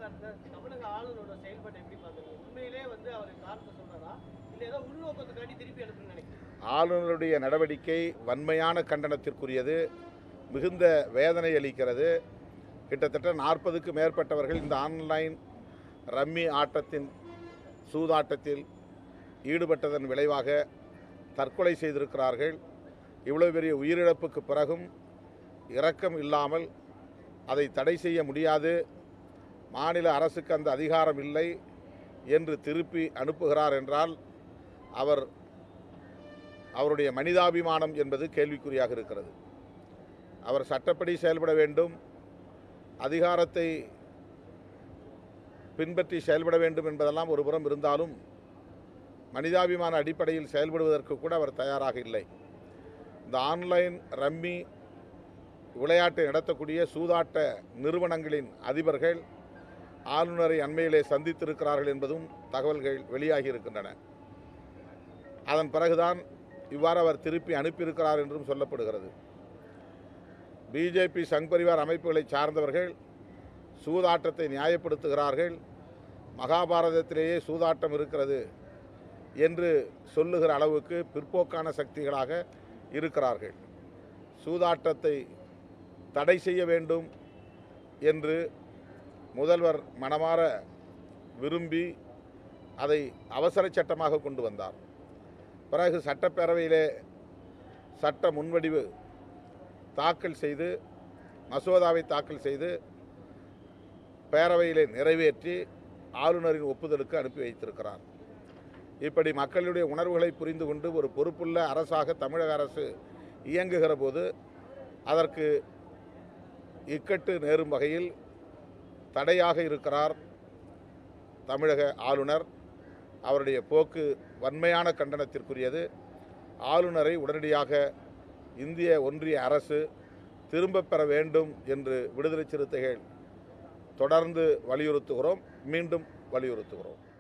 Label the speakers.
Speaker 1: விவகாரத்தில் தமிழக ஆளுநரோட செயல்பாட்டை எப்படி பார்க்குறீங்க உண்மையிலே வந்து அவர் காரணத்தை சொல்றாரா இல்லை ஏதோ உள்நோக்கத்துக்காண்டி திருப்பி அனுப்புன்னு நினைக்கிறேன்
Speaker 2: ஆளுநருடைய நடவடிக்கை வன்மையான கண்டனத்திற்குரியது மிகுந்த வேதனை அளிக்கிறது கிட்டத்தட்ட நாற்பதுக்கு மேற்பட்டவர்கள் இந்த ஆன்லைன் ரம்மி ஆட்டத்தின் சூதாட்டத்தில் ஈடுபட்டதன் விளைவாக தற்கொலை செய்திருக்கிறார்கள் இவ்வளவு பெரிய உயிரிழப்புக்கு பிறகும் இரக்கம் இல்லாமல் அதை தடை செய்ய முடியாது மாநில அரசுக்கு அந்த அதிகாரம் இல்லை என்று திருப்பி அனுப்புகிறார் என்றால் அவர் அவருடைய மனிதாபிமானம் என்பது கேள்விக்குறியாக இருக்கிறது அவர் சட்டப்படி செயல்பட வேண்டும் அதிகாரத்தை பின்பற்றி செயல்பட வேண்டும் என்பதெல்லாம் ஒரு புறம் இருந்தாலும் மனிதாபிமான அடிப்படையில் செயல்படுவதற்கு கூட அவர் தயாராக இல்லை இந்த ஆன்லைன் ரம்மி விளையாட்டை நடத்தக்கூடிய சூதாட்ட நிறுவனங்களின் அதிபர்கள் ஆளுநரை அண்மையிலே சந்தித்திருக்கிறார்கள் என்பதும் தகவல்கள் வெளியாகி இருக்கின்றன அதன் பிறகுதான் இவ்வாறு அவர் திருப்பி அனுப்பியிருக்கிறார் என்றும் சொல்லப்படுகிறது பிஜேபி சங் பரிவார் அமைப்புகளை சார்ந்தவர்கள் சூதாட்டத்தை நியாயப்படுத்துகிறார்கள் மகாபாரதத்திலேயே சூதாட்டம் இருக்கிறது என்று சொல்லுகிற அளவுக்கு பிற்போக்கான சக்திகளாக இருக்கிறார்கள் சூதாட்டத்தை தடை செய்ய வேண்டும் என்று முதல்வர் மனமாற விரும்பி அதை அவசர சட்டமாக கொண்டு வந்தார் பிறகு சட்டப்பேரவையிலே சட்ட முன்வடிவு தாக்கல் செய்து மசோதாவை தாக்கல் செய்து பேரவையிலே நிறைவேற்றி ஆளுநரின் ஒப்புதலுக்கு அனுப்பி வைத்திருக்கிறார் இப்படி மக்களுடைய உணர்வுகளை புரிந்து கொண்டு ஒரு பொறுப்புள்ள அரசாக தமிழக அரசு இயங்குகிற போது அதற்கு இக்கட்டு நேரும் வகையில் தடையாக இருக்கிறார் தமிழக ஆளுநர் அவருடைய போக்கு வன்மையான கண்டனத்திற்குரியது ஆளுநரை உடனடியாக இந்திய ஒன்றிய அரசு திரும்பப் பெற வேண்டும் என்று விடுதலை சிறுத்தைகள் தொடர்ந்து வலியுறுத்துகிறோம் மீண்டும் வலியுறுத்துகிறோம்